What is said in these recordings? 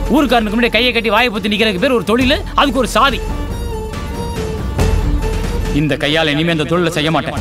ஊருக்காரனுக்கு முன்னாடி கையை கட்டி வாயை பத்தி நிக்கிறதுக்கு பேர் ஒரு தொழில் அதுக்கு ஒரு சாதி இந்த கையால் இனிமே அந்த தொழிலை செய்ய மாட்டேன்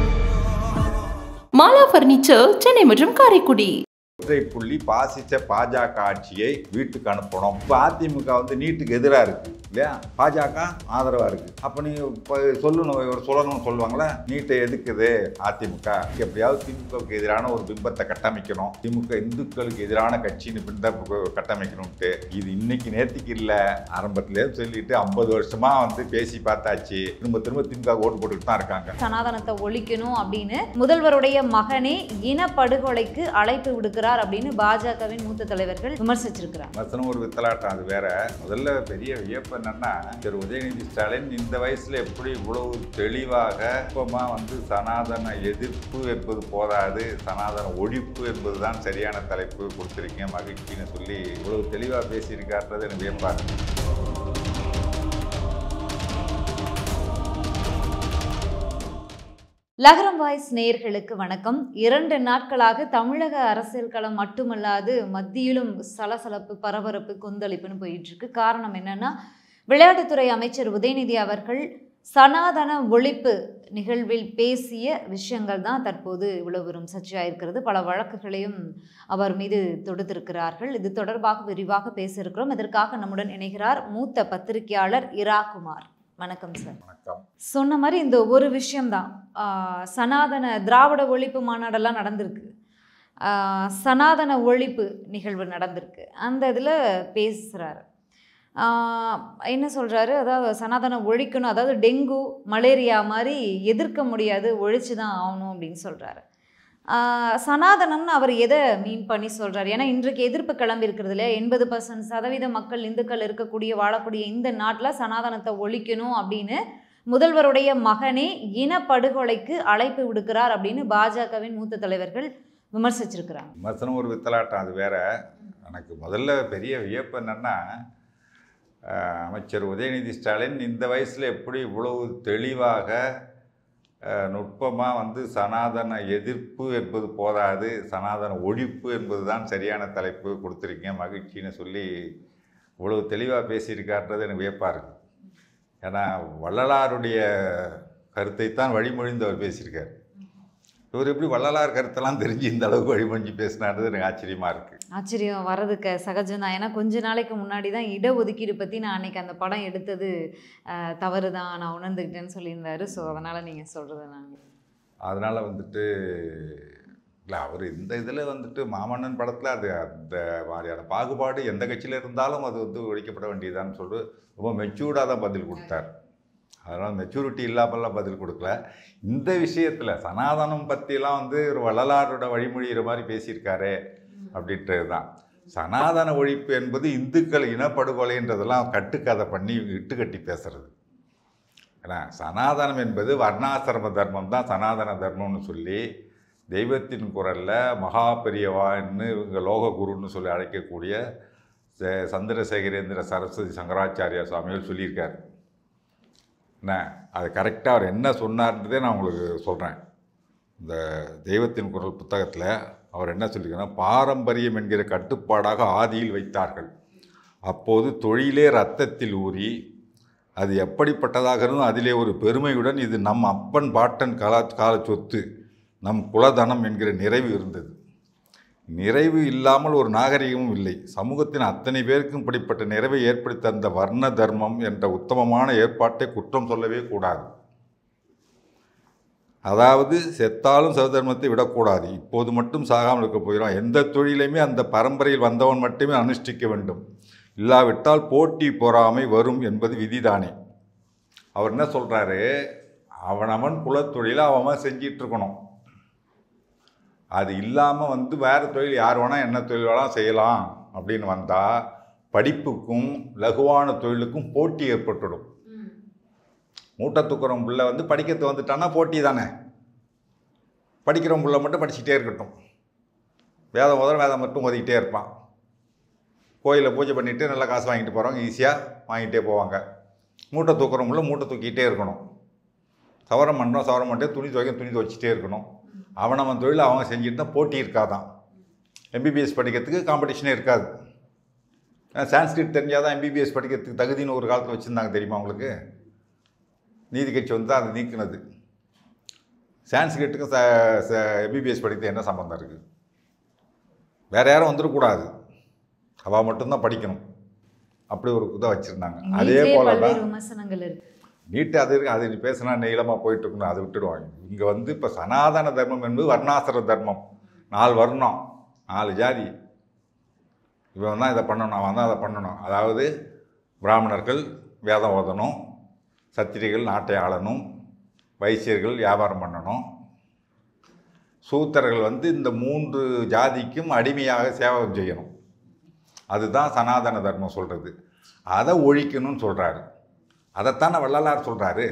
மாலா பர்னிச்சர் சென்னை மற்றும் காரைக்குடி ஒற்றை புள்ளி பாசிச்ச பாஜக ஆட்சியை வீட்டுக்கு அனுப்பணும் இப்போ அதிமுக வந்து நீட்டுக்கு எதிராக இருக்கு இல்லையா பாஜக ஆதரவா இருக்கு அப்போ நீங்க இப்போ சொல்லணும் ஒரு சொல்லணும்னு சொல்லுவாங்களே நீட்டை எதுக்குது அதிமுக எப்படியாவது திமுகவுக்கு எதிரான ஒரு பிம்பத்தை கட்டமைக்கணும் திமுக இந்துக்களுக்கு எதிரான கட்சின்னு பிம்ப கட்டமைக்கணும்ட்டு இது இன்னைக்கு நேற்றுக்கு இல்லை ஆரம்பத்திலே சொல்லிட்டு ஐம்பது வருஷமா வந்து பேசி பார்த்தாச்சு திரும்ப திரும்ப திமுக ஓட்டு போட்டுக்கிட்டு தான் இருக்காங்க சனாதனத்தை ஒழிக்கணும் அப்படின்னு முதல்வருடைய மகனே இனப்படுகொலைக்கு அழைப்பு விடுக்கிறார் அப்படின்னு பாஜகவின் மூத்த தலைவர்கள் விமர்சிச்சிருக்கிறார் விமர்சனம் ஒரு வித்தலாட்டம் அது வேற முதல்ல பெரிய வியப்பு என்னன்னா திரு உதயநிதி ஸ்டாலின் இந்த வயசுல எப்படி இவ்வளவு தெளிவாக இப்பமா வந்து சனாதன எதிர்ப்பு என்பது போதாது சனாதன ஒழிப்பு என்பதுதான் சரியான தலைப்பு கொடுத்திருக்கீங்க மகிழ்ச்சின்னு சொல்லி இவ்வளவு தெளிவா பேசியிருக்காருன்றது எனக்கு வியப்பா இருக்கு லகரம் வாய்ஸ் நேயர்களுக்கு வணக்கம் இரண்டு நாட்களாக தமிழக அரசியல் களம் மட்டுமல்லாது மத்தியிலும் சலசலப்பு பரபரப்பு கொந்தளிப்புன்னு போயிட்டு இருக்கு காரணம் என்னன்னா விளையாட்டுத்துறை அமைச்சர் உதயநிதி அவர்கள் சனாதன ஒழிப்பு நிகழ்வில் பேசிய விஷயங்கள் தான் தற்போது இவ்வளவு பெரும் சர்ச்சையாக இருக்கிறது பல வழக்குகளையும் அவர் மீது தொடுத்திருக்கிறார்கள் இது தொடர்பாக விரிவாக பேச இருக்கிறோம் இதற்காக நம்முடன் இணைகிறார் மூத்த பத்திரிகையாளர் இரா குமார் வணக்கம் சார் வணக்கம் சொன்ன மாதிரி இந்த ஒரு விஷயம்தான் ஆஹ் சனாதன திராவிட ஒழிப்பு மாநாடெல்லாம் நடந்திருக்கு ஆஹ் சனாதன ஒழிப்பு நிகழ்வு நடந்திருக்கு அந்த இதில் பேசுகிறாரு என்ன சொல்கிறாரு அதாவது சனாதன ஒழிக்கணும் அதாவது டெங்கு மலேரியா மாதிரி எதிர்க்க முடியாது ஒழிச்சு தான் ஆகணும் அப்படின்னு சொல்கிறாரு சனாதனம்னு அவர் எதை மீன் பண்ணி சொல்கிறார் ஏன்னா இன்றைக்கு எதிர்ப்பு கிளம்பி இருக்கிறது இல்லையா எண்பது பர்சன்ட் சதவீத மக்கள் இந்துக்கள் இருக்கக்கூடிய வாழக்கூடிய இந்த நாட்டில் சனாதனத்தை ஒழிக்கணும் அப்படின்னு முதல்வருடைய மகனே இனப்படுகொலைக்கு அழைப்பு விடுக்கிறார் அப்படின்னு பாஜகவின் மூத்த தலைவர்கள் விமர்சிச்சிருக்கிறாங்க விமர்சனம் ஒரு வித்தலாட்டம் அது வேற எனக்கு முதல்ல பெரிய வியப்பு என்னன்னா அஹ், அமைச்சர் உதயநிதி ஸ்டாலின் இந்த வயசில் எப்படி இவ்வளவு தெளிவாக நுட்பமாக வந்து சனாதன எதிர்ப்பு என்பது போதாது சனாதன ஒழிப்பு என்பது தான் சரியான தலைப்பு கொடுத்துருக்கீங்க மகிழ்ச்சின்னு சொல்லி இவ்வளவு தெளிவாக பேசியிருக்காருன்றது எனக்கு வியப்பாக இருக்கு ஏன்னா வள்ளலாருடைய கருத்தை தான் வழிமொழிந்தவர் பேசியிருக்கார் இவர் எப்படி வள்ளலார் கருத்தெல்லாம் தெரிஞ்சு இந்த அளவுக்கு வழிமொழிஞ்சு பேசினாருது எனக்கு ஆச்சரியமாக இருக்குது ஆச்சரியம் வர்றதுக்கு சகஜம் தான் ஏன்னா கொஞ்ச நாளைக்கு முன்னாடி தான் இடஒதுக்கீடு பற்றி நான் அன்னைக்கு அந்த படம் எடுத்தது அஹ், தவறு தான் நான் உணர்ந்துக்கிட்டேன்னு சொல்லியிருந்தாரு ஸோ அதனால் நீங்கள் சொல்கிறது நாங்கள் அதனால் வந்துட்டு இல்லை அவர் இந்த இதில் வந்துட்டு மாமன்னன் படத்தில் அது அந்த மாதிரியான பாகுபாடு எந்த கட்சியில் இருந்தாலும் அது வந்து ஒழிக்கப்பட வேண்டியதான்னு சொல்லி ரொம்ப மெச்சூர்டாக தான் பதில் கொடுத்தார் அதனால் மெச்சூரிட்டி இல்லாமலாம் பதில் கொடுக்கல இந்த விஷயத்தில் சனாதனம் பற்றிலாம் வந்து ஒரு வள்ளலாரோட வழிமொழிகிற மாதிரி பேசியிருக்காரே அப்படின்றது தான் சனாதன ஒழிப்பு என்பது இந்துக்கள் இனப்படுகொலைன்றதெல்லாம் கட்டுக்கதை பண்ணி இட்டுக்கட்டி பேசுறது ஏன்னா சனாதனம் என்பது வர்ணாசிரம தர்மம் தான் சனாதன தர்மம்னு சொல்லி தெய்வத்தின் குரலில் மகா பெரியவான்னு இவங்க லோககுருன்னு சொல்லி அழைக்கக்கூடிய சே- சந்திரசேகரேந்திர சரஸ்வதி சங்கராச்சாரியா சுவாமிகள் சொல்லியிருக்காரு என்ன அது கரெக்டாக அவர் என்ன சொன்னார்ன்றதே நான் உங்களுக்கு சொல்கிறேன் இந்த தெய்வத்தின் குரல் புத்தகத்தில் அவர் என்ன சொல்லியிருக்காருன்னா பாரம்பரியம் என்கிற கட்டுப்பாடாக ஆதியில் வைத்தார்கள் அப்போது தொழிலே ரத்தத்தில் ஊறி அது எப்படிப்பட்டதாக இருந்தும் அதிலே ஒரு பெருமையுடன் இது நம் அப்பன் பாட்டன் கலா கால சொத்து நம் குலதனம் என்கிற நிறைவு இருந்தது நிறைவு இல்லாமல் ஒரு நாகரிகமும் இல்லை சமூகத்தின் அத்தனை பேருக்கும் இப்படிப்பட்ட நிறைவை ஏற்படுத்தி தந்த வர்ண தர்மம் என்ற உத்தமமான ஏற்பாட்டை குற்றம் சொல்லவே கூடாது அதாவது செத்தாலும் சவதர்மத்தை விடக்கூடாது இப்போது மட்டும் சாகாமல் இருக்க போகிறோம் எந்த தொழிலையுமே அந்த பரம்பரையில் வந்தவன் மட்டுமே அனுஷ்டிக்க வேண்டும் இல்லாவிட்டால் போட்டி பொறாமை வரும் என்பது விதிதானே அவர் என்ன சொல்கிறாரு அவனவன் குலத்தொழிலை அவன் செஞ்சிட்டு இருக்கணும் அது இல்லாமல் வந்து வேறு தொழில் யார் வேணால் என்ன தொழில் வேணால் செய்யலாம் அப்படின்னு வந்தால் படிப்புக்கும் லகுவான தொழிலுக்கும் போட்டி ஏற்பட்டுடும் மூட்டை தூக்குறவன் பிள்ளை வந்து படிக்கிறது வந்துட்டான்னா போட்டி தானே படிக்கிறவன் பிள்ளை மட்டும் படிச்சுட்டே இருக்கட்டும் வேதம் முதல் வேதம் மட்டும் ஓதிக்கிட்டே இருப்பான் கோயிலில் பூஜை பண்ணிவிட்டு நல்லா காசு வாங்கிட்டு போகிறவங்க ஈஸியாக வாங்கிட்டே போவாங்க மூட்டை தூக்குறவங்கள மூட்டை தூக்கிட்டே இருக்கணும் சவரம் பண்ணுறோம் சவரம் பண்ணிட்டு துணி துவைக்க துணி துவைச்சிட்டே இருக்கணும் அவனவன் தொழில் அவங்க செஞ்சுட்டு தான் போட்டி இருக்காதான் எம்பிபிஎஸ் படிக்கிறதுக்கு காம்படிஷனே இருக்காது சான்ஸ்கிரிட் தெரிஞ்சால் தான் எம்பிபிஎஸ் படிக்கிறதுக்கு தகுதின்னு ஒரு காலத்தில் வச்சுருந்தாங்க தெரியுமா உங்களுக்கு நீதி கட்சி வந்து அதை நீக்கினது சான்ஸ்கிரிட்டுக்கும் ச எம்பிபிஎஸ் படிக்கிறது என்ன சம்மந்தம் இருக்குது வேற யாரும் வந்துடக்கூடாது அவள் மட்டும்தான் படிக்கணும் அப்படி ஒரு இதை வச்சுருந்தாங்க அதே நீட்லயே போல பல்வேறு தான் விமர்சனங்கள் இருக்கு நீட்டு அது இருக்கு அது பேசினா நீளமாக போயிட்டு இருக்கணும் அதை விட்டுடுவாங்க இங்கே வந்து இப்போ சனாதன தர்மம் என்பது வர்ணாசிர தர்மம் நாலு வர்ணம் நாலு ஜாதி இவன் தான் இதை பண்ணணும் அவன் தான் அதை பண்ணணும் அதாவது பிராமணர்கள் வேதம் ஓதணும் சத்திரிகள் நாட்டை ஆளணும் வைசியர்கள் வியாபாரம் பண்ணணும் சூத்திரர்கள் வந்து இந்த மூன்று ஜாதிக்கும் அடிமையாக சேவகம் செய்யணும் அதுதான் சனாதன தர்மம் சொல்கிறது அதை ஒழிக்கணும்னு சொல்கிறாரு அதைத்தானே வள்ளலார் சொல்கிறாரு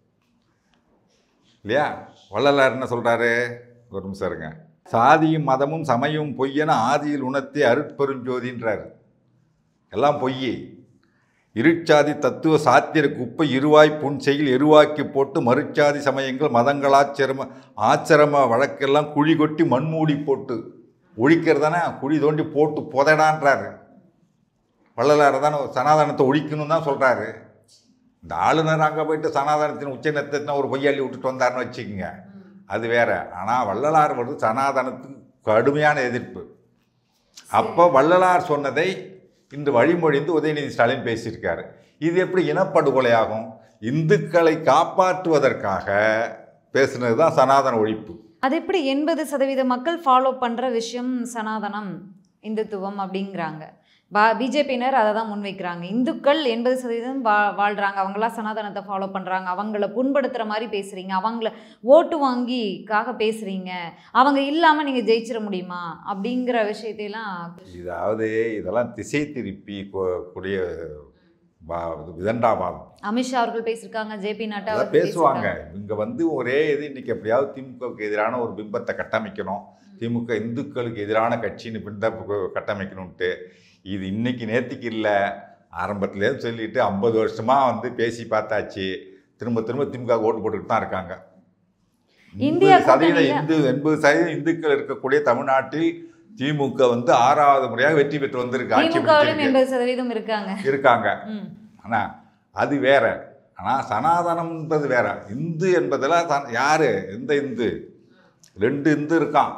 இல்லையா வள்ளலார் என்ன சொல்கிறாரு ஒரு நிமிஷம் இருங்க சாதியும் மதமும் சமயமும் பொய்யென ஆதியில் உணர்த்தி அருட்பெருஞ்சோதின்றார் எல்லாம் பொய் இருட்சாதி தத்துவ சாத்திர குப்பை இருவாய் புன்செயில் எருவாக்கி போட்டு மறுச்சாதி சமயங்கள் மதங்களாச்சிரம ஆச்சிரம வழக்கெல்லாம் குழி கொட்டி மண்மூடி போட்டு ஒழிக்கிறதானே குழி தோண்டி போட்டு புதைடான்றாரு வள்ளலார் தானே சனாதனத்தை ஒழிக்கணும் தான் சொல்கிறாரு இந்த ஆளுநர் அங்கே போயிட்டு சனாதனத்தின் உச்ச நத்தத்தின ஒரு பொய்யாளி விட்டுட்டு வந்தாருன்னு வச்சுக்கோங்க அது வேற ஆனால் வள்ளலார் வந்து சனாதனத்துக்கு கடுமையான எதிர்ப்பு அப்போ வள்ளலார் சொன்னதை இன்று வழிமொழிந்து உதயநிதி ஸ்டாலின் பேசியிருக்காரு இது எப்படி இனப்படுகொலையாகும் இந்துக்களை காப்பாற்றுவதற்காக பேசுனது தான் சனாதன ஒழிப்பு அது எப்படி எண்பது சதவீத மக்கள் ஃபாலோ பண்ணுற விஷயம் சனாதனம் இந்துத்துவம் அப்படிங்கிறாங்க பா பிஜேபியினர் அதை தான் முன்வைக்கிறாங்க இந்துக்கள் எண்பது சதவீதம் வா வாழ்கிறாங்க அவங்களாம் சனாதனத்தை ஃபாலோ பண்ணுறாங்க அவங்கள புண்படுத்துகிற மாதிரி பேசுகிறீங்க அவங்கள ஓட்டு வாங்கிக்காக பேசுகிறீங்க அவங்க இல்லாமல் நீங்கள் ஜெயிச்சிட முடியுமா அப்படிங்கிற விஷயத்தையெல்லாம் இதாவது இதெல்லாம் திசை திருப்பி கொ- கூடிய பா- இது விதண்டாவாதம் அமித்ஷா அவர்கள் பேசியிருக்காங்க ஜேபி நட்டா அதான் அவர்கள் பேசுவாங்க பேசியிருக்காங்க. இங்கே வந்து ஒரே இது இன்னைக்கு எப்படியாவது திமுகவுக்கு எதிரான ஒரு பிம்பத்தை கட்டமைக்கணும் திமுக இந்துக்களுக்கு எதிரான கட்சின்னு பிந்த கட்டமைக்கணும்ட்டு இது இன்னைக்கு நேத்திக்கு இல்லை ஆரம்பத்துலேருந்து சொல்லிட்டு ஐம்பது வருஷமாக வந்து பேசி பார்த்தாச்சு திரும்ப திரும்ப திமுக ஓட்டு போட்டுக்கிட்டு தான் இருக்காங்க இந்தியா எண்பது சதவீத கூட்டணியில- இந்து எண்பது சதவீதம் இந்துக்கள் இருக்கக்கூடிய தமிழ்நாட்டில் திமுக வந்து ஆறாவது முறையாக வெற்றி பெற்று வந்திருக்கு ஆட்சி திமுகவிலும் பிடிச்சிருக்கு. எண்பது சதவீதம் இருக்காங்க இருக்காங்க ம் ஆனால் அது வேற ஆனால் சனாதனம்ன்றது வேற இந்து என்பதில் சன யார் எந்த இந்து ரெண்டு இந்து இருக்கான்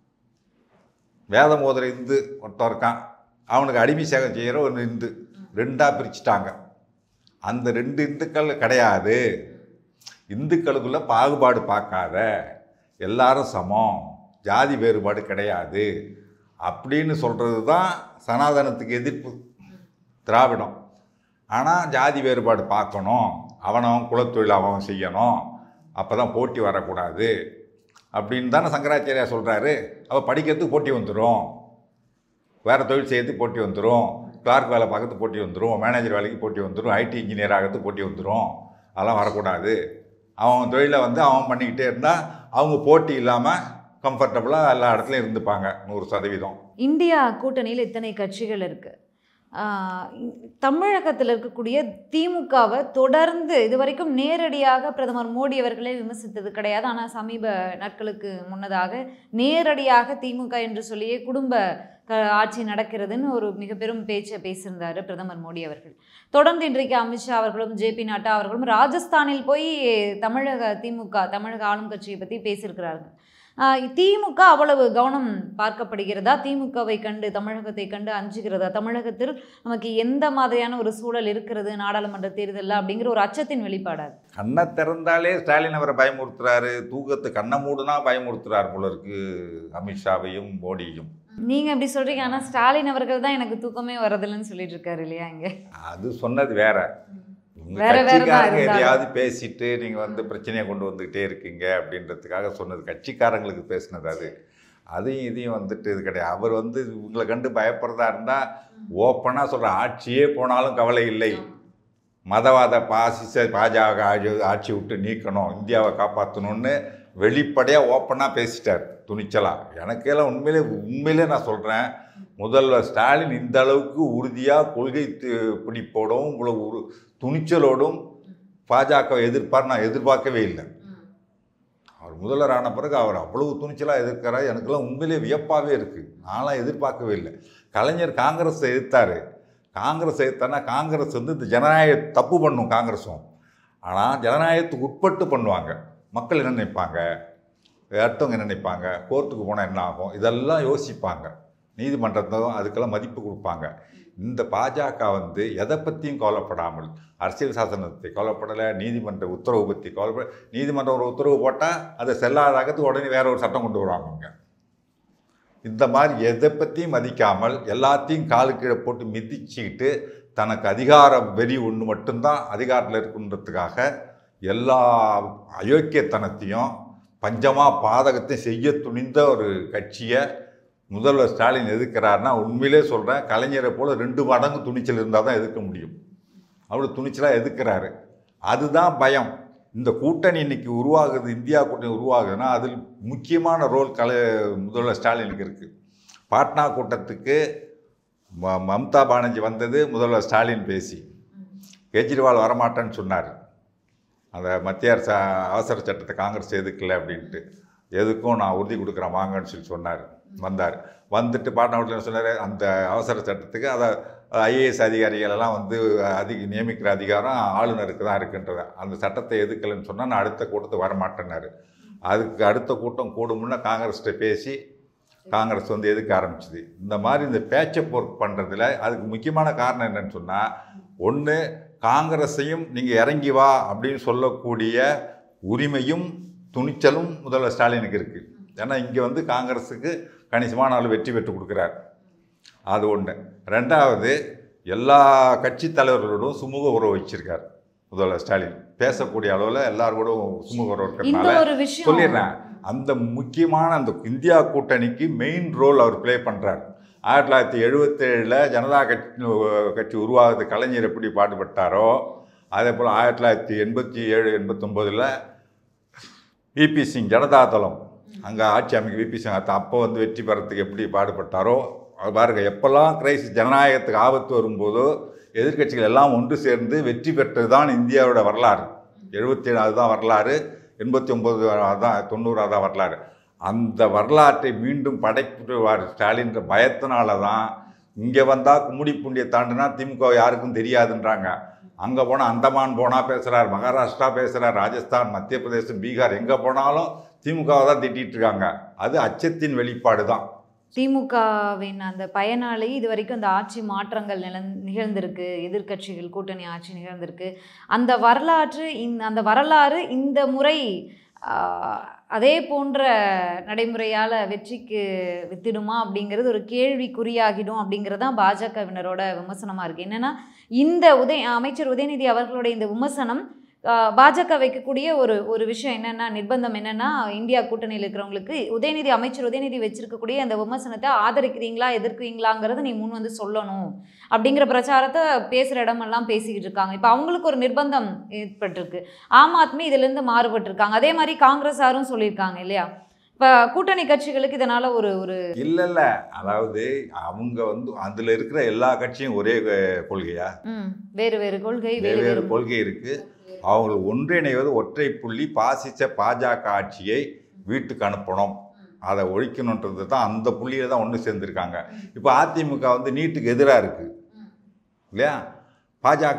வேதம் ஓதுற இந்து ஒருத்தன் இருக்கான் அவனுக்கு அடிமை சேகம் செய்கிற ஒரு இந்து ரெண்டாக பிரிச்சுட்டாங்க அந்த ரெண்டு இந்துக்கள் கிடையாது இந்துக்களுக்குள்ள பாகுபாடு பார்க்காத எல்லாரும் சமம் ஜாதி வேறுபாடு கிடையாது அப்படின்னு சொல்கிறது தான் சனாதனத்துக்கு எதிர்ப்பு திராவிடம் ஆனால் ஜாதி வேறுபாடு பார்க்கணும் அவனவன் குலத்தொழில் அவன் செய்யணும் அப்போ தான் போட்டி வரக்கூடாது அப்படின்னு தானே சங்கராச்சாரியா சொல்கிறாரு அவள் படிக்கிறதுக்கு போட்டி வந்துடும் வேறு தொழில் செய்யறதுக்கு போட்டி வந்துடும் கிளார்க் வேலை பார்க்கறதுக்கு போட்டி வந்துடும் மேனேஜர் வேலைக்கு போட்டி வந்துடும் ஐடி இன்ஜினியர் ஆகிறதுக்கு போட்டி வந்துடும் அதெல்லாம் வரக்கூடாது அவன் தொழிலை வந்து அவன் பண்ணிக்கிட்டே இருந்தால் அவங்க போட்டி இல்லாமல் கம்ஃபர்டபுளாக எல்லா இடத்துலையும் இருந்துப்பாங்க நூறு சதவீதம் இந்தியா கூட்டணியில் இத்தனை கட்சிகள் இருக்கு தமிழகத்தில் இருக்கக்கூடிய திமுகவை தொடர்ந்து இதுவரைக்கும் நேரடியாக பிரதமர் மோடி அவர்களே விமர்சித்தது கிடையாது ஆனால் சமீப நாட்களுக்கு முன்னதாக நேரடியாக திமுக என்று சொல்லியே குடும்ப க ஆட்சி நடக்கிறதுன்னு ஒரு மிக பெரும் பேச்சை பேசியிருந்தார் பிரதமர் மோடி அவர்கள் தொடர்ந்து இன்றைக்கு அமித்ஷா அவர்களும் ஜேபி நட்டா அவர்களும் ராஜஸ்தானில் போய் தமிழக திமுக தமிழக ஆளும் கட்சியை பற்றி பேசியிருக்கிறார்கள் ஆஹ் திமுக அவ்வளவு கவனம் பார்க்கப்படுகிறதா திமுகவை கண்டு தமிழகத்தை கண்டு அஞ்சுகிறதா தமிழகத்தில் நமக்கு எந்த மாதிரியான ஒரு சூழல் இருக்கிறது நாடாளுமன்ற தேர்தலில் அப்படிங்கிற ஒரு அச்சத்தின் வெளிப்பாடு அது. கண்ணை திறந்தாலே ஸ்டாலின் அவரை பயமுறுத்துறாரு தூக்கத்தை கண்ணை மூடுனா பயமுறுத்துறாரு போல இருக்கு அமித்ஷாவையும் மோடியையும் நீங்க இப்படி சொல்றீங்க ஆனா ஸ்டாலின் அவர்கள் தான் எனக்கு தூக்கமே வரதில்லைன்னு சொல்லிட்டு இருக்காரு இல்லையா இங்க அது சொன்னது வேற உங்க வேற வேற தான் கட்சிக்காரங்க இருந்தாலும். எதையாவது பேசிட்டு நீங்க வந்து பிரச்சனையை கொண்டு வந்துகிட்டே இருக்கீங்க அப்படின்றதுக்காக சொன்னது கட்சிக்காரங்களுக்கு பேசினது அது அதையும் இதையும் வந்துட்டு இது கிடையாது அவர் வந்து உங்களை கண்டு பயப்படுறதா இருந்தால் ஓப்பனாக சொல்கிற ஆட்சியே போனாலும் கவலை இல்லை மதவாத பாசிச பாஜக ஆட்சி- ஆட்சி விட்டு நீக்கணும் இந்தியாவை காப்பாற்றணும்னு வெளிப்படையாக ஓப்பனாக பேசிட்டார் துணிச்சலாக எனக்கெல்லாம் உண்மையிலே உண்மையிலே நான் சொல்கிறேன் முதல்வர் ஸ்டாலின் இந்த அளவுக்கு உறுதியாக கொள்கை தி- பிடிப்போடும் இவ்வளோ ஒரு துணிச்சலோடும் பாஜக எதிர்ப்பார் நான் எதிர்பார்க்கவே இல்லை அவர் முதல்வர் ஆன பிறகு அவர் அவ்வளவு துணிச்சலாக எதிர்க்கிறார் எனக்கெல்லாம் உண்மையிலே வியப்பாகவே இருக்குது நான்லாம் எதிர்பார்க்கவே இல்லை கலைஞர் காங்கிரஸை எதிர்த்தார் காங்கிரஸ் எதிர்த்தானா காங்கிரஸ் வந்து இந்த ஜனநாயக தப்பு பண்ணும் காங்கிரஸும் ஆனால் ஜனநாயகத்துக்கு உட்பட்டு பண்ணுவாங்க மக்கள் என்ன நினைப்பாங்க அடுத்தவங்க என்ன நினைப்பாங்க கோர்ட்டுக்கு போனால் என்ன ஆகும் இதெல்லாம் யோசிப்பாங்க நீதிமன்றத்தும் அதுக்கெல்லாம் மதிப்பு கொடுப்பாங்க இந்த பாஜக வந்து எதை பற்றியும் கவலைப்படாமல் அரசியல் சாசனத்தை கவலைப்படலை நீதிமன்ற உத்தரவு பற்றி கவலைப்பட நீதிமன்றம் ஒரு உத்தரவு போட்டால் அதை செல்லாதாகத்துக்கு உடனே வேற ஒரு சட்டம் கொண்டு வருவாங்க அவங்க இந்த மாதிரி எதை பற்றியும் மதிக்காமல் எல்லாத்தையும் காலு கீழே போட்டு மிதிச்சுக்கிட்டு தனக்கு அதிகார வெறி ஒன்று மட்டும்தான் அதிகாரத்தில் இருக்குன்றதுக்காக எல்லா அயோக்கியத்தனத்தையும் பஞ்சமா பாதகத்தையும் செய்ய துணிந்த ஒரு கட்சியை முதல்வர் ஸ்டாலின் எதிர்க்கிறாருன்னா உண்மையிலே சொல்கிறேன் கலைஞரை போல் ரெண்டு மடங்கு துணிச்சல் இருந்தால் தான் எதிர்க்க முடியும் அவ்வளோ துணிச்சலாக எதிர்க்கிறாரு அதுதான் பயம் இந்த கூட்டணி இன்னைக்கு உருவாகுது இந்தியா கூட்டணி உருவாகுதுன்னா அதில் முக்கியமான ரோல் கலை முதல்வர் ஸ்டாலினுக்கு இருக்குது பாட்னா கூட்டத்துக்கு ம- மம்தா பானர்ஜி வந்தது முதல்வர் ஸ்டாலின் பேசி கெஜ்ரிவால் வரமாட்டேன்னு சொன்னார் அந்த மத்திய அரசு அவசர சட்டத்தை காங்கிரஸ் எதுக்கல அப்படின்ட்டு எதுக்கும் நான் உறுதி கொடுக்குறேன் வாங்கன்னு சொல்லி சொன்னார் வந்தார் வந்துட்டு பாட்னா வீட்டில் சொன்னார் அந்த அவசர சட்டத்துக்கு அதை ஐஏஎஸ் அதிகாரிகள் எல்லாம் வந்து அதிக நியமிக்கிற அதிகாரம் ஆளுநருக்கு தான் இருக்குன்றது அந்த சட்டத்தை எதுக்கலைன்னு சொன்னால் நான் அடுத்த கூட்டத்துக்கு வரமாட்டேன்னாரு அதுக்கு அடுத்த கூட்டம் கூடுமுன்னா காங்கிரஸ்கிட்ட பேசி காங்கிரஸ் வந்து எதுக்க ஆரம்பிச்சுது இந்த மாதிரி இந்த பேச்சப் ஒர்க் பண்ணுறதுல அதுக்கு முக்கியமான காரணம் என்னன்னு சொன்னால் ஒன்று காங்கிரஸையும் நீங்கள் இறங்கி வா அப்படின்னு சொல்லக்கூடிய உரிமையும் துணிச்சலும் முதல்வர் ஸ்டாலினுக்கு இருக்குது ஏன்னா இங்கே வந்து காங்கிரஸுக்கு கணிசமான அளவு வெற்றி பெற்று கொடுக்குறார் அது ஒன்று ரெண்டாவது எல்லா கட்சி தலைவர்களோடும் சுமூக உறவு வச்சிருக்கார் முதல்வர் ஸ்டாலின் பேசக்கூடிய அளவில் எல்லாரோடும் சுமூக உறவு இந்த இருக்கிறதுனால ஒரு விஷயம் சொல்லிடுறேன் அந்த முக்கியமான அந்த இந்தியா கூட்டணிக்கு மெயின் ரோல் அவர் ப்ளே பண்ணுறார் ஆயிரத்தி தொள்ளாயிரத்தி எழுபத்தேழில் ஜனதா கட்சி கட்சி உருவாகுது கலைஞர் எப்படி பாடுபட்டாரோ அதே போல் ஆயிரத்தி தொள்ளாயிரத்தி எண்பத்தி ஏழு எண்பத்தொம்போதில் விபி சிங் ஜனதா தளம் அங்கே ஆட்சி அமைக்க விபி சிங் அத்த- அப்போ வந்து வெற்றி பெறத்துக்கு எப்படி பாடுபட்டாரோ அது பாருங்க எப்போல்லாம் கிரைசிஸ் ஜனநாயகத்துக்கு ஆபத்து வரும்போதோ எதிர்க்கட்சிகள் எல்லாம் ஒன்று சேர்ந்து வெற்றி பெற்றது தான் இந்தியாவோட வரலாறு எழுபத்தேழு அதுதான் வரலாறு எண்பத்தி ஒம்பது அதான் தொண்ணூறு அதான் வரலாறு அந்த வரலாற்றை மீண்டும் படைப்புவார் ஸ்டாலின்ற பயத்தினால தான் இங்கே வந்தால் கும்முடி பூண்டியை தாண்டினா திமுக யாருக்கும் தெரியாதுன்றாங்க அங்கே போனால் அந்தமான் போனால் பேசுகிறார் மகாராஷ்டிரா பேசுகிறார் ராஜஸ்தான் மத்திய பிரதேசம் பீகார் எங்கே போனாலும் திமுகவை தான் திட்டிகிட்டு இருக்காங்க அது அச்சத்தின் வெளிப்பாடு தான் திமுகவின் அந்த பயனாளி இது வரைக்கும் அந்த ஆட்சி மாற்றங்கள் நிலந் நிகழ்ந்திருக்கு எதிர்க்கட்சிகள் கூட்டணி ஆட்சி நிகழ்ந்திருக்கு அந்த வரலாற்று இந்த அந்த வரலாறு இந்த முறை ஆஹ், அதே போன்ற நடைமுறையால் வெற்றிக்கு வித்திடுமா அப்படிங்கிறது ஒரு கேள்விக்குறியாகிடும் அப்படிங்கிறது தான் பாஜகவினரோட விமர்சனமாக இருக்குது என்னென்னா இந்த உதய அமைச்சர் உதயநிதி அவர்களுடைய இந்த விமர்சனம் ஆஹ், பாஜக வைக்கக்கூடிய ஒரு ஒரு விஷயம் என்னென்னா நிர்பந்தம் என்னென்னா இந்தியா கூட்டணியில் இருக்கிறவங்களுக்கு உதயநிதி அமைச்சர் உதயநிதி வச்சிருக்கக்கூடிய அந்த விமர்சனத்தை ஆதரிக்கிறீங்களா எதிர்க்கிறீங்களாங்கிறத நீ முன் வந்து சொல்லணும் அப்படிங்கிற பிரச்சாரத்தை பேசுகிற இடமெல்லாம் பேசிக்கிட்டு இருக்காங்க இப்போ அவங்களுக்கு ஒரு நிர்பந்தம் ஏற்பட்டிருக்கு ஆம் ஆத்மி இதிலிருந்து மாறுபட்டிருக்காங்க அதே மாதிரி காங்கிரஸாரும் சொல்லியிருக்காங்க இல்லையா இப்போ கூட்டணி கட்சிகளுக்கு இதனால் ஒரு ஒரு இல்லை இல்லை அதாவது அவங்க வந்து அதில் இருக்கிற எல்லா கட்சியும் ஒரே அஹ், கொள்கையா ம், வேறு வேறு கொள்கை வேறு வெவ்வேறு வேறு கொள்கை இருக்கு அவர்கள் ஒன்றிணைவது ஒற்றை புள்ளி பாசிச பாஜக ஆட்சியை வீட்டுக்கு அனுப்பணும் அதை ஒழிக்கணுன்றது தான் அந்த புள்ளியில தான் ஒன்று சேர்ந்துருக்காங்க இப்போ அதிமுக வந்து நீட்டுக்கு எதிராக இருக்கு இல்லையா பாஜக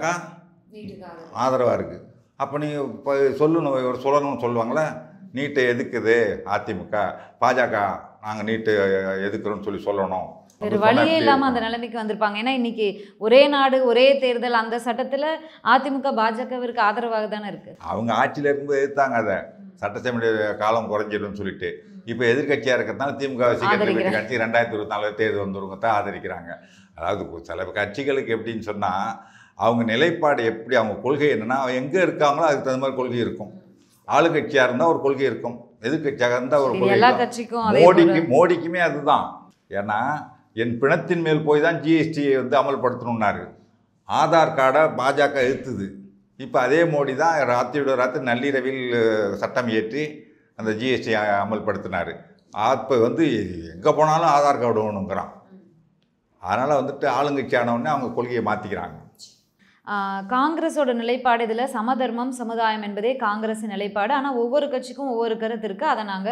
ஆதரவாக இருக்குது அப்போ நீங்கள் இப்போ சொல்லணும் இவர் சொல்லணும்னு சொல்லுவாங்களே நீட்டை எதுக்குது அதிமுக பாஜக நாங்கள் நீட்டு எதுக்குறோம்னு சொல்லி சொல்லணும் வேறு அப்படி சொன்னா வழியே எப்படி இல்லாமல் இருக்கும்? அந்த நிலைமைக்கு வந்திருப்பாங்க ஏன்னா இன்னைக்கு ஒரே நாடு ஒரே தேர்தல் அந்த சட்டத்தில் அதிமுக பாஜகவிற்கு ஆதரவாக தானே இருக்கு அவங்க ஆட்சியில் இருக்கும்போது எதிர்த்தாங்க அதை சட்டசபை காலம் குறைஞ்சிடும்னு சொல்லிட்டு இப்போ எதிர்க்கட்சியாக இருக்கிறதுனால திமுக சீக்கிரத்தில் ஆதரிக்கிறேன். கட்சி ரெண்டாயிரத்தி இருபத்தி நாலு தேர்தல் வந்துருங்க தான் ஆதரிக்கிறாங்க அதாவது இப்போ சில கட்சிகளுக்கு எப்படின்னு சொன்னால் அவங்க நிலைப்பாடு எப்படி அவங்க கொள்கை என்னென்னா எங்கே இருக்காங்களோ அதுக்கு தகுந்த மாதிரி கொள்கை இருக்கும் ஆளுங்கட்சியாக இருந்தால் ஒரு கொள்கை இருக்கும் எதிர்க்கட்சியாக இருந்தால் ஒரு சரி, கொள்கை எல்லா இருக்கும். கட்சிக்கும் அதே மோடிக்கு போல மோடிக்குமே அதுதான் ஏன்னா என் பிணத்தின் மேல் போய் தான் ஜிஎஸ்டியை வந்து அமல்படுத்தணும்னாரு ஆதார் கார்டை பாஜக எதிர்த்துது இப்போ அதே மோடி தான் ராத்திரியோட ராத்திரி நள்ளிரவில் அஹ், சட்டம் இயற்றி அந்த ஜிஎஸ்டி அமல்படுத்தினார் அப்போ வந்து எங்கே போனாலும் ஆதார் கார்டு வேணுங்கிறான் அதனால் வந்துட்டு ஆளுங்கட்சி ஆனவுடனே அவங்க கொள்கையை மாற்றிக்கிறாங்க ஆஹ் காங்கிரஸோட நிலைப்பாடு இதில் சமதர்மம் சமுதாயம் என்பதே காங்கிரஸ் நிலைப்பாடு ஆனால் ஒவ்வொரு கட்சிக்கும் ஒவ்வொரு கருத்து இருக்குது அதை நாங்கள்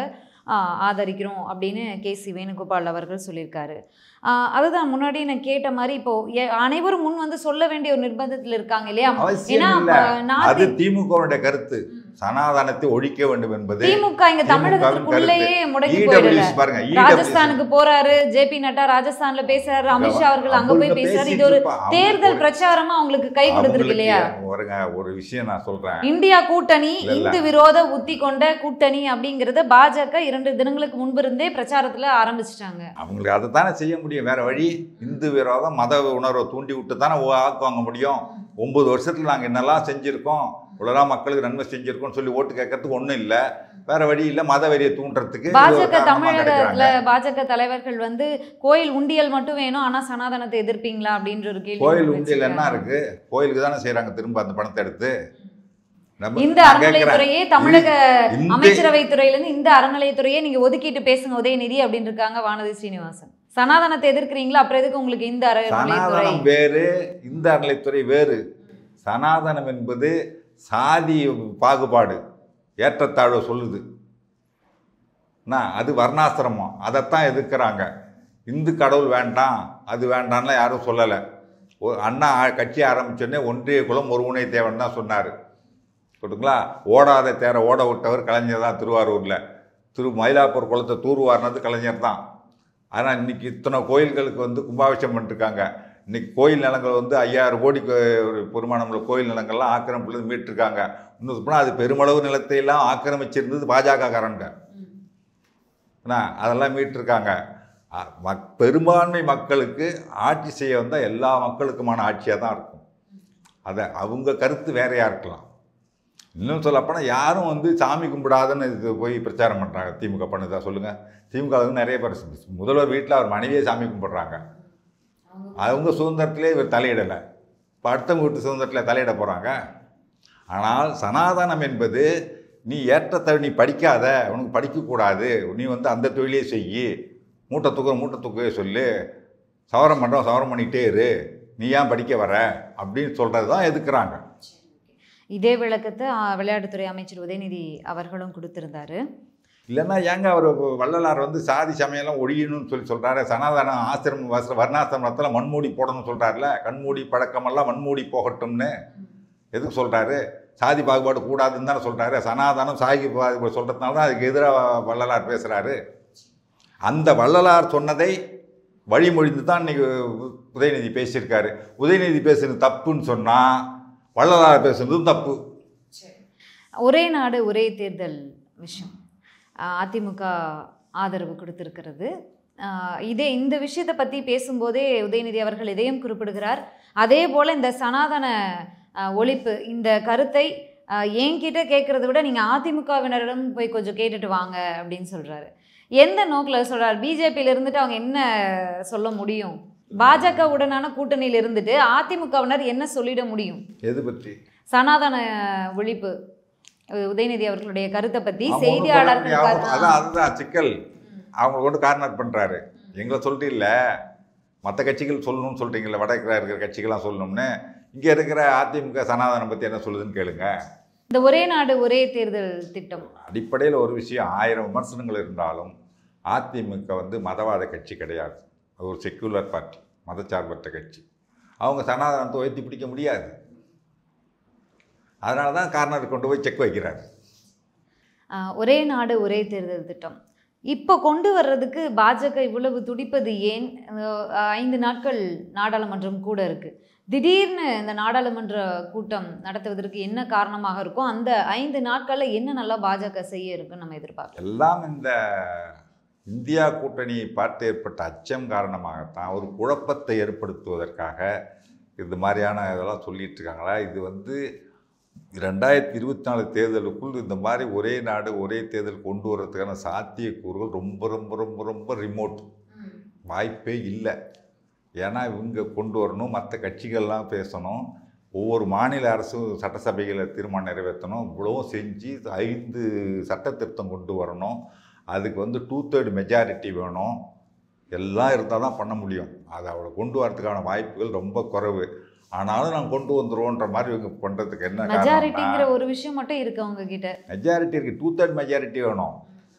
ஆஹ், ஆதரிக்கிறோம் அப்படின்னு கே சி வேணுகோபால் அவர்கள் சொல்லியிருக்காரு ஆஹ், அதுதான் முன்னாடி நான் கேட்ட மாதிரி இப்போ எ- அனைவரும் முன் வந்து சொல்ல வேண்டிய ஒரு நிர்பந்தத்தில் இருக்காங்க இல்லையா அவசியம் ஏன்னா இல்ல அப்ப நார்த் அது திமுகவுடைய கருத்து சனாதனத்தை ஒழிக்க வேண்டும் என்பது திமுக இங்க திமுகவின் தமிழகத்துக்குள்ளேயே முடங்கி EWS போயிடல பாருங்க EWS ராஜஸ்தானுக்கு போறாரு ஜே பி நட்டா ராஜஸ்தான்ல பேசுறாரு அமித்ஷா அவர்கள் அங்க போய் அவங்க பேசுறாரு பேசிட்டு இது ஒரு இருப்பா- அவங்க தேர்தல் ஒரு- பிரச்சாரமா அவங்களுக்கு கை கொடுத்துருக்கு அவங்களுக்கு இல்லையா ஒருங்க ஒரு விஷயம் நான் சொல்றேன் இந்தியா கூட்டணி இல்ல, இல்ல. இந்து விரோத உத்தி கொண்ட கூட்டணி அப்படிங்கறத பாஜக இரண்டு தினங்களுக்கு முன்பு இருந்தே பிரச்சாரத்துல ஆரம்பிச்சிட்டாங்க அவங்களுக்கு அதை தானே செய்ய முடியும் வேற வழி இந்து விரோதம் மத உணர்வை தூண்டி விட்டு தானே வாக்கு வாங்க முடியும் ஒன்பது வருஷத்துல நாங்கள் என்னெல்லாம் செஞ்சுருக்கோம் இவ்வளோ மக்களுக்கு நன்மை செஞ்சுருக்கோம்னு சொல்லி ஓட்டு கேட்கறதுக்கு ஒன்றும் இல்லை வேற வழி இல்லை மத வெறியை தூண்டுறதுக்கு இது ஒரு பாஜக காரணமா தமிழகத்துல கிடைக்கிறாங்க. பாஜக தலைவர்கள் வந்து கோயில் உண்டியல் மட்டும் வேணும் ஆனா சனாதனத்தை எதிர்ப்பீங்களா அப்படின்ற ஒரு கேள்வி கோயில் முன் உண்டியல் என்ன வச்சிருக்காங்க. இருக்கு கோயிலுக்கு தானே செய்றாங்க திரும்ப அந்த பணத்தை எடுத்து நம்ம- இந்த நான் கேட்கிறேன். அறநிலையத்துறையே தமிழக இந்த- அமைச்சரவை துறையில இருந்து இந்த அறநிலையத்துறையே நீங்க ஒதுக்கிட்டு பேசுங்க உதயநிதி அப்படின்னு இருக்காங்க வானதி ஸ்ரீனிவாசன் சனாதனத்தை எதிர்க்கிறீங்களா அப்புறம் எதுக்கு உங்களுக்கு இந்த அறநிலையத்துறை சனாதனம் வேறு இந்த அறநிலைத்துறை வேறு சனாதனம் என்பது சாதி பாகுபாடு ஏற்றத்தாழ்வு சொல்லுது என்ன அது வர்ணாசிரமம் அதைத்தான் எதிர்க்கிறாங்க இந்து கடவுள் வேண்டாம் அது வேண்டாம்லாம் யாரும் சொல்லலை அண்ணா ஆ- கட்சி ஆரம்பிச்சோடனே ஒன்றிய குலம் ஒருவனை தேவன் தான் சொன்னார் சொல்லுங்களா ஓடாத தேர ஓட விட்டவர் கலைஞர் தான் திருவாரூரில் திரு மயிலாப்பூர் குளத்தை தூர்வாரினது கலைஞர் தான் ஆனால் இன்னைக்கு இத்தனை கோயில்களுக்கு வந்து கும்பாபிஷேகம் பண்ணிருக்காங்க இன்னைக்கு கோயில் நிலங்கள் வந்து ஐயாயிரம் கோடி பெருமானம் உள்ள கோயில் நிலங்கள்லாம் ஆக்கிரமிப்புலேருந்து மீட்டிருக்காங்க இன்னும் போனால் அது பெருமளவு நிலத்தை எல்லாம் ஆக்கிரமிச்சிருந்தது பாஜக காரங்க என்ன அதெல்லாம் மீட்டிருக்காங்க அ- மக் பெரும்பான்மை மக்களுக்கு ஆட்சி செய்ய வந்தால் எல்லா மக்களுக்குமான ஆட்சியாக தான் இருக்கும் அதை அவங்க கருத்து வேறையாக இருக்கலாம் இன்னும் சொல்லப்போனால் யாரும் வந்து சாமி கும்பிடாதுன்னு இது போய் பிரச்சாரம் பண்ணுறாங்க திமுக பண்ணுதா சொல்லுங்கள் திமுக வந்து நிறைய பேர் முதல்வர் வீட்டில் அவர் மனைவியே சாமி கும்பிட்றாங்க அவங்க சுதந்திரத்திலே இவர் தலையிடலை இப்போ அடுத்தவங்க வீட்டு சுதந்திரத்தில் தலையிட போகிறாங்க ஆனால் சனாதனம் என்பது நீ ஏற்றத்தழ நீ படிக்காத உனக்கு படிக்கக்கூடாது நீ வந்து அந்த தொழிலே செய்யி மூட்டை தூக்குற மூட்டை தூக்கவே சொல்லு சவரம் பண்ணுறோம் சவரம் பண்ணிக்கிட்டே இரு நீ ஏன் படிக்க வர அப்படின்னு சொல்கிறது தான் எதுக்குறாங்க இதே விளக்கத்தை ஆ, விளையாட்டுத்துறை அமைச்சர் உதயநிதி அவர்களும் கொடுத்திருந்தாரு இல்லைன்னா ஏங்க அவர் வள்ளலார் வந்து சாதி சமயம்லாம் ஒழியணும்னு சொல்லி சொல்கிறாரு சனாதன ஆசிரமம் வச வர்ணாசிரமத்தில் மண்மூடி போடணும்னு சொல்கிறாருல கண்மூடி பழக்கமெல்லாம் மண்மூடி போகட்டும்னு எதுக்கு சொல்கிறாரு சாதி பாகுபாடு கூடாதுன்னு தானே சொல்கிறாரு சனாதனம் சாதி பாகுபாடு சொல்கிறதுனால தான் அதுக்கு எதிராக வள்ளலார் பேசுகிறாரு அந்த வள்ளலார் சொன்னதை வழிமொழிந்து தான் இன்னைக்கு உதயநிதி பேசியிருக்காரு உதயநிதி பேசுறது தப்புன்னு சொன்னால் வள்ளலார் பேசுனதும் தப்பு ஒரே நாடு ஒரே தேர்தல் விஷயம் ஆ, அதிமுக ஆதரவு கொடுத்திருக்கிறது ஆ, இதே இந்த விஷயத்தை பற்றி பேசும்போதே உதயநிதி அவர்கள் இதையும் குறிப்பிடுகிறார் அதே போல் இந்த சனாதன ஆ, ஒழிப்பு இந்த கருத்தை ஆ, என்கிட்ட கேட்குறத விட நீங்கள் அதிமுகவினரிடம் போய் கொஞ்சம் கேட்டுட்டு வாங்க அப்படின்னு சொல்கிறாரு எந்த நோக்கில் சொல்கிறார் பிஜேபியில் இருந்துட்டு அவங்க என்ன சொல்ல முடியும் பாஜக உடனான கூட்டணியில் இருந்துட்டு அதிமுகவினர் என்ன சொல்லிட முடியும் எது பற்றி சனாதன ஒழிப்பு அஹ் உதயநிதி அவர்களுடைய கருத்தை பற்றி அவங்க ஒண்ணும் பண்ண செய்தியாளர்கள் முடியாது. கரு- அதான் அதுதான் சிக்கல் அவங்க கொண்டு கார்னர் பண்ணுறாரு எங்களை சொல்லிட்டு இல்லை மற்ற கட்சிகள் சொல்லணும்னு சொல்கிறீங்களே வடக்கில் இருக்கிற கட்சிகள்லாம் சொல்லணும்னு இங்கே இருக்கிற அதிமுக சனாதனம் பற்றி என்ன சொல்லுதுன்னு கேளுங்க இந்த ஒரே நாடு ஒரே தேர்தல் திட்டம் அடிப்படையில் ஒரு விஷயம் ஆயிரம் விமர்சனங்கள் இருந்தாலும் அதிமுக வந்து மதவாத கட்சி கிடையாது அது ஒரு செக்குலர் பார்ட்டி மதச்சார்பற்ற கட்சி அவங்க சனாதனத்தை உயர்த்தி பிடிக்க முடியாது அதனால தான் கார்னர் கொண்டு போய் செக் வைக்கிறாரு அஹ் ஒரே நாடு ஒரே தேர்தல் திட்டம் இப்போ கொண்டு வர்றதுக்கு பாஜக இவ்வளவு துடிப்பது ஏன் அஹ் ஐந்து நாட்கள் நாடாளுமன்றம் கூட இருக்கு திடீர்னு இந்த நாடாளுமன்ற கூட்டம் நடத்துவதற்கு என்ன காரணமாக இருக்கும் அந்த ஐந்து நாட்களில் என்ன நல்லா பாஜக செய்ய இருக்குன்னு நம்ம எதிர்பார்க்கலாம் எல்லாம் இந்த இந்தியா கூட்டணியை பார்த்து ஏற்பட்ட அச்சம் காரணமாகத்தான் ஒரு குழப்பத்தை ஏற்படுத்துவதற்காக இது மாதிரியான இதெல்லாம் சொல்லிட்டு இருக்காங்களா இது வந்து ரெண்டாயிரத்தி இருபத்தி நாலு தேர்தலுக்குள் இந்த மாதிரி ஒரே நாடு ஒரே தேர்தல் கொண்டு வர்றதுக்கான சாத்தியக்கூறுகள் ரொம்ப ரொம்ப ரொம்ப ரொம்ப ரிமோட் வாய்ப்பே இல்லை ஏன்னா இவங்க கொண்டு வரணும் மற்ற கட்சிகள்லாம் பேசணும் ஒவ்வொரு மாநில அரசும் சட்டசபைகளை தீர்மானம் நிறைவேற்றணும் இவ்வளவும் செஞ்சு ஐந்து சட்ட திருத்தம் கொண்டு வரணும் அதுக்கு வந்து டூ தேர்ட் மெஜாரிட்டி வேணும் எல்லாம் இருந்தால் தான் பண்ண முடியும் அதை அவளை கொண்டு வரதுக்கான வாய்ப்புகள் ரொம்ப குறைவு ஆனாலும் நான் கொண்டு வந்துருவோன்ற மாதிரி இவங்க பண்ணுறதுக்கு என்ன மெஜாரிட்டிங்கிற காரணம் ஒரு விஷயம் மட்டும் இருக்கு அவங்க கிட்ட மெஜாரிட்டி இருக்குது டூ தேர்ட் மெஜாரிட்டி வேணும்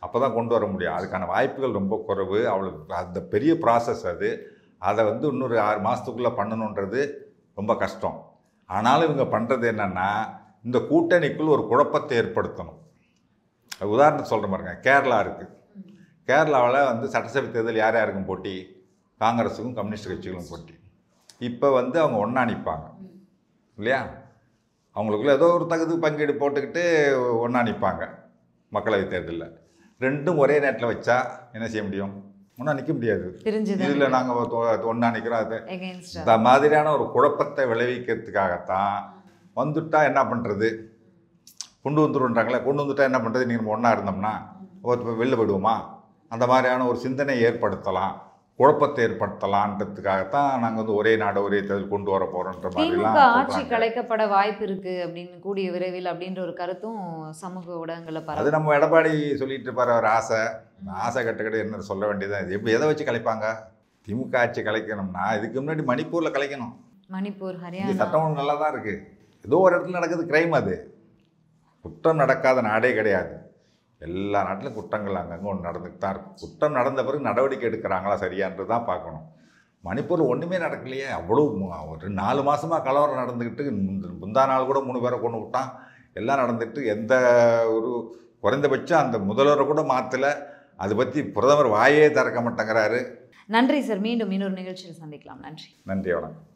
அப்போ தான் கொண்டு வர முடியும் அதுக்கான வாய்ப்புகள் ரொம்ப குறைவு அவளுக்கு அந்த பெரிய ப்ராசஸ் அது அதை வந்து இன்னொரு ஆறு மாதத்துக்குள்ளே பண்ணணுன்றது ரொம்ப கஷ்டம் ஆனாலும் இவங்க பண்ணுறது என்னென்னா இந்த கூட்டணிக்குள் ஒரு குழப்பத்தை ஏற்படுத்தணும் உதாரணத்துக்கு சொல்கிற பாருங்க கேரளா இருக்குது கேரளாவில் வந்து சட்டசபை தேர்தல் யார் யாருக்கும் போட்டி காங்கிரஸுக்கும் கம்யூனிஸ்ட் கட்சிகளுக்கும் போட்டி இப்போ வந்து அவங்க ஒன்றா நிற்பாங்க இல்லையா அவங்களுக்குள்ள ஏதோ ஒரு தகுதி பங்கீடு போட்டுக்கிட்டு ஒன்றா நிற்பாங்க மக்களவைத் தேர்தலில் ரெண்டும் ஒரே நேரத்தில் வச்சா என்ன செய்ய முடியும் ஒன்றா நிற்க முடியாது பிரிஞ்சுதான் இதில் நாங்கள் ஒன்றா நிற்கிறோம் அது எகெயின்ஸ்ட் இந்த மாதிரியான ஒரு குழப்பத்தை விளைவிக்கிறதுக்காகத்தான் வந்துட்டா என்ன பண்ணுறது கொண்டு வந்துருன்றாங்களே கொண்டு வந்துட்டா என்ன பண்ணுறது நீங்கள் ஒன்றா இருந்தோம்னா ஒரு வெளில போயிடுவோமா அந்த மாதிரியான ஒரு சிந்தனை ஏற்படுத்தலாம் குழப்பத்தை ஏற்படுத்தலான்றதுக்காகத்தான் நாங்கள் வந்து ஒரே நாடு ஒரே தேர்தல் கொண்டு வர போகிறோன்ற திமுக மாதிரிலாம் ஆட்சி சொல்றாங்க. கலைக்கப்பட வாய்ப்பு இருக்கு அப்படின்னு கூடிய விரைவில் அப்படின்ற ஒரு கருத்தும் சமூக ஊடகங்களில் அது பரவு நம்ம எடப்பாடி சொல்லிட்டு இருப்பார் அவர் ஆசை ஆசை கட்டுக்கட்டு என்ன சொல்ல வேண்டியது இது எப்படி எதை வச்சு கலைப்பாங்க திமுக ஆட்சி கலைக்கணும்னா இதுக்கு முன்னாடி மணிப்பூரில் கலைக்கணும் மணிப்பூர் இங்கே ஹரியானா சட்டம் ஒழுங்கு நல்லா தான் இருக்குது ஏதோ ஒரு இடத்துல நடக்குது கிரைம் அது குற்றம் நடக்காத நாடே கிடையாது எல்லா நாட்டிலும் குற்றங்கள் அங்கங்கே ஒன்று நடந்துட்டு தான் இருக்கும் குற்றம் நடந்த பிறகு நடவடிக்கை எடுக்கிறாங்களா சரியான்றது தான் பார்க்கணும் மணிப்பூரில் ஒன்றுமே நடக்கலையே அவ்வளோ மு- ஒரு நாலு மாதமாக கலவரம் நடந்துக்கிட்டு முந்த- முந்தா நாள் கூட மூணு பேரை கொண்டு விட்டான் எல்லாம் நடந்துட்டு எந்த ஒரு குறைந்தபட்சம் அந்த முதல்வரை கூட மாற்றலை அதை பற்றி பிரதமர் வாயே திறக்க மாட்டேங்கிறாரு நன்றி சார் மீண்டும் இன்னொரு நிகழ்ச்சியில் சந்திக்கலாம் நன்றி நன்றி வணக்கம்